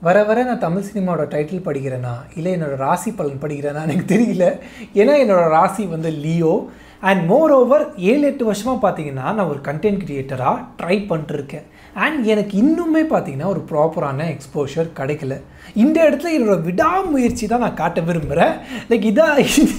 வர வர நான் தமிழ் சினிமாவோட டைட்டில் படிக்கிறேனா இல்லை என்னோடய ராசி பலன் படிக்கிறேனா எனக்கு தெரியல ஏன்னா என்னோடய ராசி வந்து லியோ அண்ட் மோர் ஓவர் ஏழு எட்டு வருஷமாக பார்த்தீங்கன்னா நான் ஒரு கண்டென்ட் கிரியேட்டராக ட்ரை பண்ணிட்டுருக்கேன் அண்ட் எனக்கு இன்னுமே பார்த்தீங்கன்னா ஒரு ப்ராப்பரான எக்ஸ்போஷர் கிடைக்கல இந்த இடத்துல என்னோட விடாமுயற்சி தான் நான் காட்ட விரும்புகிறேன் லைக் இதான்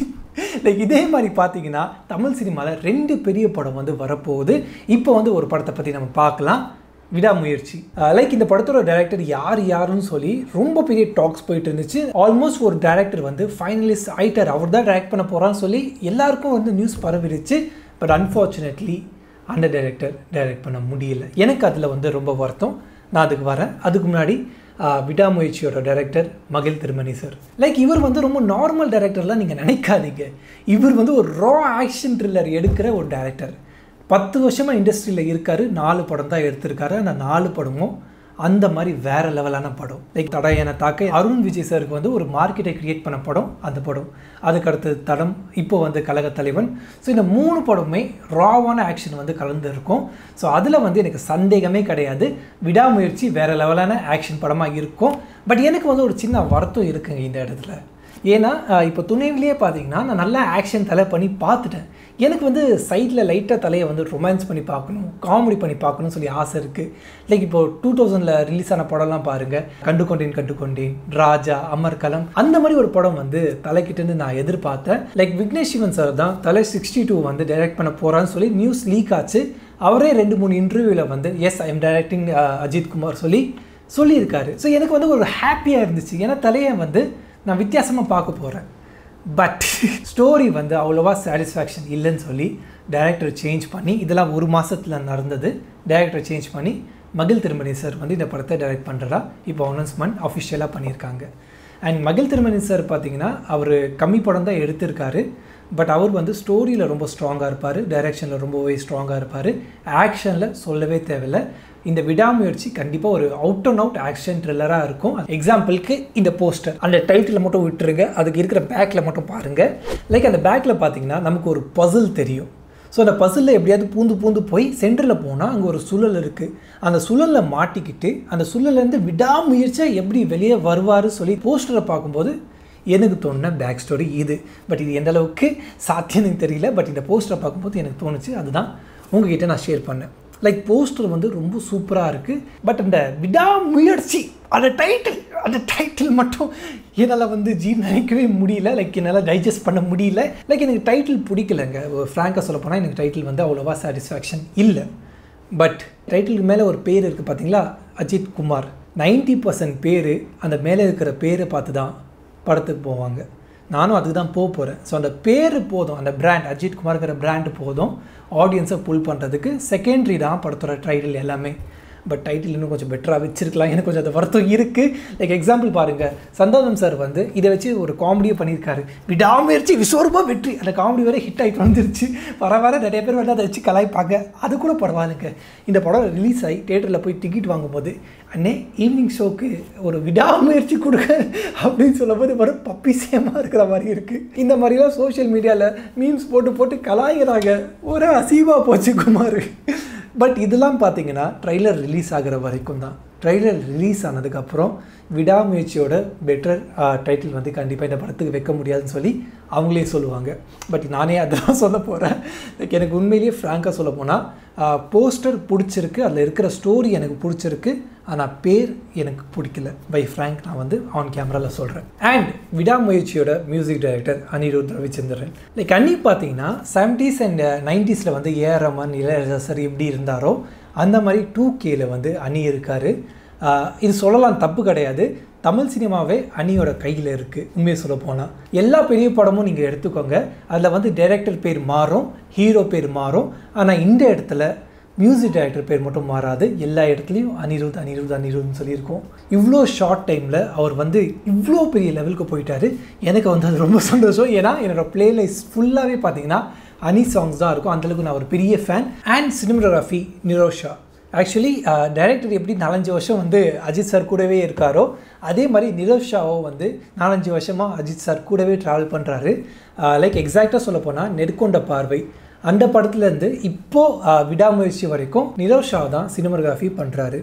லைக் இதே மாதிரி பார்த்தீங்கன்னா தமிழ் சினிமாவில் ரெண்டு பெரிய படம் வந்து வரப்போகுது இப்போ வந்து ஒரு படத்தை பற்றி நம்ம பார்க்கலாம் விடாமுயற்சி லைக் இந்த படத்தோட டைரக்டர் யார் யாருன்னு சொல்லி ரொம்ப பெரிய டாக்ஸ் போயிட்டு இருந்துச்சு ஆல்மோஸ்ட் ஒரு டைரக்டர் வந்து ஃபைனலிஸ்ட் ஆயிட்டார் அவர் தான் டைரக்ட் பண்ண போகிறான்னு சொல்லி எல்லாருக்கும் வந்து நியூஸ் பரவிடுச்சு பட் அன்ஃபார்ச்சுனேட்லி அந்த டைரக்டர் டைரக்ட் பண்ண முடியல எனக்கு அதில் வந்து ரொம்ப வருத்தம் நான் அதுக்கு வரேன் அதுக்கு முன்னாடி ஆஹ், விடாமுயற்சியோட டைரக்டர் மகிழ் திருமணி சார் லைக் இவர் வந்து ரொம்ப நார்மல் டைரக்டர்லாம் நீங்கள் நினைக்காதீங்க இவர் வந்து ஒரு ரா ஆக்ஷன் த்ரில்லர் எடுக்கிற ஒரு டைரக்டர் பத்து வருஷமாக இண்டஸ்ட்ரியில் இருக்காரு நாலு படம் தான் எடுத்திருக்காரு அந்த நாலு படமும் அந்த மாதிரி வேற லெவலான படம் லைக் தடையான தாக்க அருண் விஜய் சாருக்கு வந்து ஒரு மார்க்கெட்டை கிரியேட் பண்ண படம் அந்த படம் அதுக்கு அடுத்தது தடம் இப்போ வந்து கழகத் தலைவன் ஸோ இந்த மூணு படமே ராவான ஆக்ஷன் வந்து கலந்து இருக்கும் ஸோ அதில் வந்து எனக்கு சந்தேகமே கிடையாது விடாமுயற்சி வேற லெவலான ஆக்ஷன் படமாக இருக்கும் பட் எனக்கு வந்து ஒரு சின்ன வருத்தம் இருக்குங்க இந்த இடத்துல ஏன்னா அஹ், இப்போ துணைவிலேயே பார்த்தீங்கன்னா நான் நல்லா ஆக்ஷன் தலை பண்ணி பார்த்துட்டேன் எனக்கு வந்து சைடில் லைட்டாக தலையை வந்து ரொமான்ஸ் பண்ணி பார்க்கணும் காமெடி பண்ணி பார்க்கணும்னு சொல்லி ஆசை இருக்குது லைக் இப்போ டூ தௌசண்டில் ரிலீஸ் ஆன படம்லாம் பாருங்கள் கண்டு கொண்டேன் கண்டு கொண்டேன் ராஜா அமர்கலம் அந்த மாதிரி ஒரு படம் வந்து தலைக்கிட்டேருந்து நான் எதிர்பார்த்தேன் லைக் விக்னேஷ் சிவன் சார் தான் தலை சிக்ஸ்டி டூ வந்து டைரக்ட் பண்ண போகிறான்னு சொல்லி நியூஸ் லீக் ஆச்சு அவரே ரெண்டு மூணு இன்டர்வியூவில் வந்து yes I am directing Ajith Kumar சொல்லி சொல்லியிருக்காரு ஸோ எனக்கு வந்து ஒரு ஹாப்பியாக இருந்துச்சு ஏன்னா தலையை வந்து நான் வித்தியாசமாக பார்க்க போகிறேன் பட் ஸ்டோரி வந்து அவ்வளோவா சாட்டிஸ்ஃபேக்ஷன் இல்லைன்னு சொல்லி டைரக்டர் சேஞ்ச் பண்ணி இதெல்லாம் ஒரு மாதத்தில் நடந்தது டைரக்டர் சேஞ்ச் பண்ணி மகிழ் திருமணி சார் வந்து இந்த படத்தை டைரக்ட் பண்ணுறதா இப்போ அனௌன்ஸ்மெண்ட் அஃபிஷியலாக பண்ணியிருக்காங்க அண்ட் மகிழ் திருமணி சார் பார்த்தீங்கன்னா அவர் கம்மி படம் தான் எடுத்திருக்காரு பட் அவர் வந்து ஸ்டோரியில் ரொம்ப ஸ்ட்ராங்காக இருப்பார் டைரெக்ஷனில் ரொம்பவே ஸ்ட்ராங்காக இருப்பார் ஆக்ஷனில் சொல்லவே தேவையில்லை இந்த விடாமுயற்சி கண்டிப்பாக ஒரு அவுட் அண்ட் அவுட் ஆக்ஷன் த்ரில்லராக இருக்கும் எக்ஸாம்பிளுக்கு இந்த போஸ்டர் அந்த டைட்டில் மட்டும் விட்டுருங்க அதுக்கு இருக்கிற பேக்கில் மட்டும் பாருங்கள் லைக் அந்த பேக்கில் பார்த்தீங்கன்னா நமக்கு ஒரு பசில் தெரியும் ஸோ அந்த பசிலில் எப்படியாவது பூந்து பூந்து போய் சென்டரில் போனால் அங்கே ஒரு சுழல் இருக்குது அந்த சுழலில் மாட்டிக்கிட்டு அந்த சுழல்லேருந்து விடாமுயற்சியாக எப்படி வெளியே வருவார் சொல்லி போஸ்டரை பார்க்கும்போது எனக்கு தோணுன பேக் ஸ்டோரி இது பட் இது எந்த அளவுக்கு சாத்தியம் எனக்கு தெரியல பட் இந்த போஸ்டரை பார்க்கும்போது எனக்கு தோணுச்சு அதுதான் உங்ககிட்ட நான் ஷேர் பண்ணேன் லைக் போஸ்டர் வந்து ரொம்ப சூப்பராக இருக்குது பட் அந்த விடாமுயற்சி அந்த டைட்டில் அந்த டைட்டில் மட்டும் என்னால் வந்து ஜீர்ணிக்கவே முடியல லைக் என்னால் டைஜஸ்ட் பண்ண முடியல லைக் எனக்கு டைட்டில் பிடிக்கலங்க ஃப்ராங்காக சொல்ல போனால் எனக்கு டைட்டில் வந்து அவ்வளோவா சாட்டிஸ்ஃபேக்ஷன் இல்லை பட் டைட்டிலுக்கு மேலே ஒரு பேர் இருக்குது பார்த்தீங்களா அஜித் குமார் 90% பர்சன்ட் பேர் அந்த மேலே இருக்கிற பேரை பார்த்து தான் படத்துக்கு போவாங்க நானும் அதுக்கு தான் போக போகிறேன் ஸோ அந்த பேர் போதும் அந்த பிராண்ட் அஜித் குமார்ங்கிற பிராண்டு போதும் ஆடியன்ஸை புல் பண்ணுறதுக்கு செகண்டரி தான் படத்தோட டைட்டில் எல்லாமே பட் டைட்டில் இன்னும் கொஞ்சம் பெட்டராக வச்சிருக்கலாம் எனக்கு கொஞ்சம் அந்த வருத்தம் இருக்குது லைக் எக்ஸாம்பிள் பாருங்கள் சந்தோஷம் சார் வந்து இதை வச்சு ஒரு காமெடியை பண்ணியிருக்காரு விடாமுயற்சி விஸ்வரூபா வெற்றி அந்த காமெடி வரை ஹிட் ஆகிட்டு வந்துருச்சு வர வர நிறைய பேர் வந்து அதை வச்சு கலாய்ப்பாங்க அது கூட பரவாயில்லைங்க இந்த படம் ரிலீஸ் ஆகி தேட்டரில் போய் டிக்கெட் வாங்கும்போது அண்ணே ஈவினிங் ஷோக்கு ஒரு விடாமுயற்சி கொடுங்க அப்படின்னு சொல்லும்போது வரும் பப்பி சேமாக இருக்கிற மாதிரி இருக்குது இந்த மாதிரிலாம் சோஷியல் மீடியாவில் மீம்ஸ் போட்டு போட்டு கலாய்கிறாங்க ஒரே அசீவாக போச்சு குமார் பட் இதெல்லாம் பார்த்தீங்கன்னா ட்ரைலர் ரிலீஸ் ஆகிற வரைக்கும் தான் ட்ரைலர் ரிலீஸ் ஆனதுக்கப்புறம் விடாமுயற்சியோட பெட்டர் டைட்டில் வந்து கண்டிப்பாக இந்த படத்துக்கு வைக்க முடியாதுன்னு சொல்லி அவங்களே சொல்லுவாங்க பட் நானே அதெல்லாம் சொல்ல போகிறேன் லைக் எனக்கு உண்மையிலேயே ஃப்ராங்காக சொல்ல போனால் போஸ்டர் பிடிச்சிருக்கு அதில் இருக்கிற ஸ்டோரி எனக்கு பிடிச்சிருக்கு ஆனால் பேர் எனக்கு பிடிக்கல பை ஃப்ராங்க் நான் வந்து ஆன் கேமராவில் சொல்கிறேன் அண்ட் விடாமுயற்சியோட music director Anirudh Ravichandran like அன்னி பார்த்தீங்கன்னா செவன்டீஸ் அண்ட் நைன்டிஸில் வந்து ஏஆர் ரமன் இளையராஜா சார் எப்படி இருந்தாரோ அந்த மாதிரி டூ கேல வந்து அணி இருக்கார் இது சொல்லலாம் தப்பு கிடையாது தமிழ் சினிமாவே அணியோட கையில் இருக்குது உண்மையை சொல்ல போனால் எல்லா பெரிய படமும் நீங்கள் எடுத்துக்கோங்க அதில் வந்து டைரக்டர் பேர் மாறும் ஹீரோ பேர் மாறும் ஆனால் இந்த இடத்துல மியூசிக் டைரக்டர் பேர் மட்டும் மாறாது எல்லா இடத்துலையும் அனிருத் அனிருத் அனிருத்னு சொல்லியிருக்கோம் இவ்வளோ ஷார்ட் டைமில் அவர் வந்து இவ்வளோ பெரிய லெவலுக்கு போயிட்டாரு எனக்கு வந்து அது ரொம்ப சந்தோஷம் ஏன்னா என்னோடய பிளேலிஸ்ட் ஃபுல்லாகவே பார்த்தீங்கன்னா அனி சாங்ஸ் தான் இருக்கும் அந்தளவுக்கு நான் ஒரு பெரிய fan and cinematography Nirosha actually director எப்படி நாலஞ்சு வருஷம் வந்து அஜித் சார் கூடவே இருக்காரோ அதே மாதிரி நிரவ் ஷாவோ வந்து நாலஞ்சு வருஷமாக அஜித் சார் கூடவே ட்ராவல் பண்ணுறாரு லைக் எக்ஸாக்டாக சொல்ல போனால் நெருக்கொண்ட பார்வை அந்த படத்துலேருந்து இப்போது விடாமுயற்சி வரைக்கும் நிரவ் ஷா தான் சினிமோகிராஃபி பண்ணுறாரு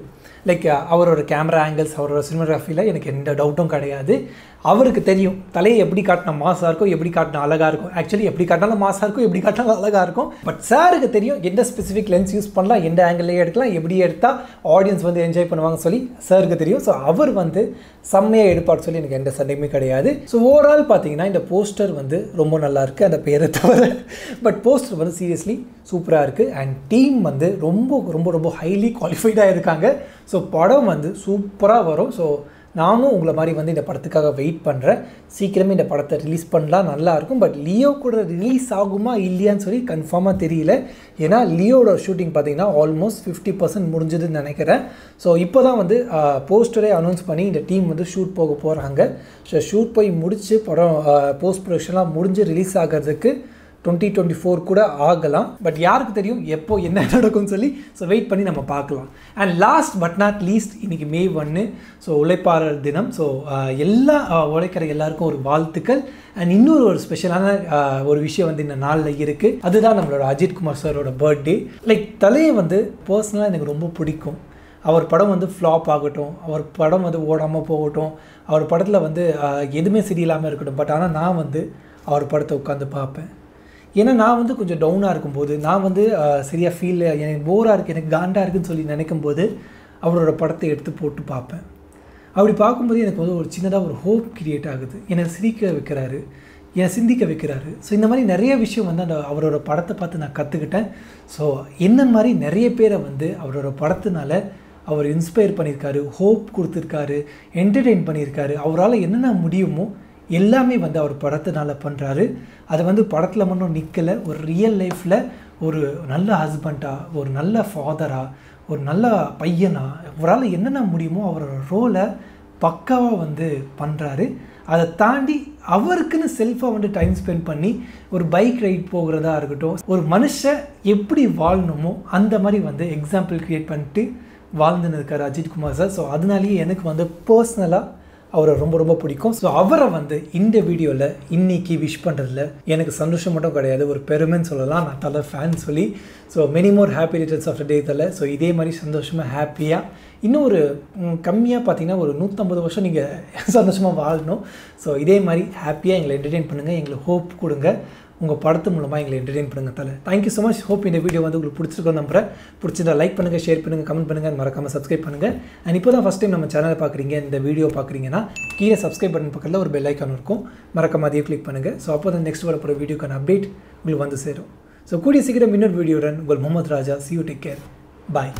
லைக் அவரோட கேமரா ஆங்கிள்ஸ் அவரோட சினிமோகிராஃபியில் எனக்கு எந்த டவுட்டும் கிடையாது அவருக்கு தெரியும் தலையை எப்படி காட்டினா மாசாக இருக்கும் எப்படி காட்டினா அழகாக இருக்கும் ஆக்சுவலி எப்படி காட்டினாலும் மாசாக இருக்கும் எப்படி காட்டினாலும் அழகாக இருக்கும் பட் சாருக்கு தெரியும் எந்த ஸ்பெசிஃபிக் லென்ஸ் யூஸ் பண்ணலாம் எந்த ஆங்கிள்லேயே எடுக்கலாம் எப்படி எடுத்தால் ஆடியன்ஸ் வந்து என்ஜாய் பண்ணுவாங்க சொல்லி சாருக்கு தெரியும் ஸோ அவர் வந்து செம்மையாக எடுப்பார் சொல்லி எனக்கு எந்த சண்டையுமே கிடையாது ஸோ ஓவரால் பார்த்தீங்கன்னா இந்த போஸ்டர் வந்து ரொம்ப நல்லா இருக்குது அந்த பேரை தவிர பட் போஸ்டர் வந்து சீரியஸ்லி சூப்பராக இருக்குது அண்ட் டீம் வந்து ரொம்ப ரொம்ப ரொம்ப ஹைலி குவாலிஃபைடாக இருக்காங்க ஸோ படம் வந்து சூப்பராக வரும் ஸோ நானும் உங்களை மாதிரி வந்து இந்த படத்துக்காக வெயிட் பண்ணுறேன் சீக்கிரமே இந்த படத்தை ரிலீஸ் பண்ணலாம் நல்லாயிருக்கும் பட் லியோ கூட ரிலீஸ் ஆகுமா இல்லையான்னு சொல்லி கன்ஃபார்மாக தெரியல ஏன்னா லியோட ஷூட்டிங் பார்த்தீங்கன்னா ஆல்மோஸ்ட் ஃபிஃப்டி பர்சன்ட் முடிஞ்சதுன்னு நினைக்கிறேன் ஸோ இப்போ தான் வந்து போஸ்டரே அனௌன்ஸ் பண்ணி இந்த டீம் வந்து ஷூட் போக போகிறாங்க ஸோ ஷூட் போய் முடித்து படம் போஸ்ட் ப்ரொடக்ஷன்லாம் முடிஞ்சு ரிலீஸ் ஆகிறதுக்கு டுவெண்ட்டி டுவெண்ட்டி ஃபோர் கூட ஆகலாம் பட் யாருக்கு தெரியும் எப்போ என்ன நடக்கும்னு சொல்லி ஸோ வெயிட் பண்ணி நம்ம பார்க்கலாம் and last but not least இன்றைக்கி மே ஒன்று ஸோ உழைப்பாளர் தினம் ஸோ எல்லா அஹ், உழைக்கிற எல்லாருக்கும் ஒரு வாழ்த்துக்கள் அண்ட் இன்னொரு ஒரு ஸ்பெஷலான அஹ், ஒரு விஷயம் வந்து இந்த நாளில் இருக்குது அதுதான் நம்மளோட அஜித் குமார் சாரோட பர்த்டே லைக் தலையை வந்து பர்சனலாக எனக்கு ரொம்ப பிடிக்கும் அவர் படம் வந்து ஃப்ளாப் ஆகட்டும் அவர் படம் வந்து ஓடாமல் போகட்டும் அவர் படத்தில் வந்து அஹ், எதுவுமே சரியில்லாமல் இருக்கட்டும் பட் ஆனால் நான் வந்து அவர் படத்தை உட்காந்து பார்ப்பேன் ஏன்னா நான் வந்து கொஞ்சம் டவுனாக இருக்கும்போது நான் வந்து அஹ், சரியா ஃபீல் எனக்கு போராக இருக்குது எனக்கு காண்டாக இருக்குன்னு சொல்லி நினைக்கும் போது அவரோட படத்தை எடுத்து போட்டு பார்ப்பேன் அப்படி பார்க்கும்போது எனக்கு வந்து ஒரு சின்னதாக ஒரு ஹோப் கிரியேட் ஆகுது என்னை சிரிக்க வைக்கிறாரு என்னை சிந்திக்க வைக்கிறாரு ஸோ இந்த மாதிரி நிறைய விஷயம் வந்து அந்த அவரோட படத்தை பார்த்து நான் கற்றுக்கிட்டேன் ஸோ என்ன மாதிரி நிறைய பேரை வந்து அவரோட படத்தினால அவர் இன்ஸ்பயர் பண்ணியிருக்காரு ஹோப் கொடுத்துருக்காரு என்டர்டெயின் பண்ணியிருக்காரு அவரால் என்னென்ன முடியுமோ எல்லாமே வந்து அவர் படத்தினால பண்ணுறாரு அது வந்து படத்தில் மட்டும் நிற்கலை ஒரு ரியல் லைஃப்பில் ஒரு நல்ல ஹஸ்பண்டாக ஒரு நல்ல ஃபாதராக ஒரு நல்ல பையனா அவரால் என்னென்ன முடியுமோ அவரோட ரோலை பக்காவாக வந்து பண்ணுறாரு அதை தாண்டி அவருக்குன்னு செல்ஃபாக வந்து டைம் ஸ்பெண்ட் பண்ணி ஒரு பைக் ரைட் போகிறதா இருக்கட்டும் ஒரு மனுஷன் எப்படி வாழணுமோ அந்த மாதிரி வந்து எக்ஸாம்பிள் க்ரியேட் பண்ணிட்டு வாழ்ந்துன்னு இருக்கார் அஜித் குமார் சார் ஸோ அதனாலேயே எனக்கு வந்து பர்சனலாக அவரை ரொம்ப ரொம்ப பிடிக்கும் ஸோ அவரை வந்து இந்த வீடியோவில் இன்னைக்கு விஷ் பண்ணுறதுல எனக்கு சந்தோஷம் மட்டும் கிடையாது ஒரு பெருமைன்னு சொல்லலாம் நான் தலை ஃபேன் சொல்லி so many more happy returns of the day Thala so இதே மாதிரி சந்தோஷமாக ஹாப்பியாக இன்னும் ஒரு ம், கம்மியாக பார்த்தீங்கன்னா ஒரு நூற்றம்பது வருஷம் நீங்கள் சந்தோஷமாக வாழணும் ஸோ இதே மாதிரி ஹாப்பியாக எங்களை என்டர்டெயின் பண்ணுங்கள் எங்களுக்கு ஹோப் கொடுங்க உங்கள் படத்து மூலமாக எங்களை என்டர்டெயின் பண்ணுங்க Thala thank you so much hope இந்த வீடியோ வந்து உங்களுக்கு பிடிச்சிருக்கோம் நம்புறேன் பிடிச்சிருந்தா லைக் பண்ணுங்கள் ஷேர் பண்ணுங்கள் கமெண்ட் பண்ணுங்கள் மறக்காமல் சப்ஸ்கிரைப் பண்ணுங்கள் அண்ட் இப்போ தான் ஃபஸ்ட் டைம் நம்ம சேனலை பார்க்குறீங்க இந்த வீடியோ பார்க்குறீங்கன்னா கீழே சப்ஸ்கிரைப் பட்டன் பக்கத்தில் ஒரு பெல் ஐக்கான் இருக்கும் மறக்காம அதையும் கிளிக் பண்ணுங்கள் ஸோ அப்போ தான் நெக்ஸ்ட் வரப்போகிற வீடியோக்கான அப்டேட் உங்களுக்கு வந்து சேரும் ஸோ கூடிய சீக்கிரம் இன்னொரு வீடியோடன் உங்கள் Muhammad Raja see you take care bye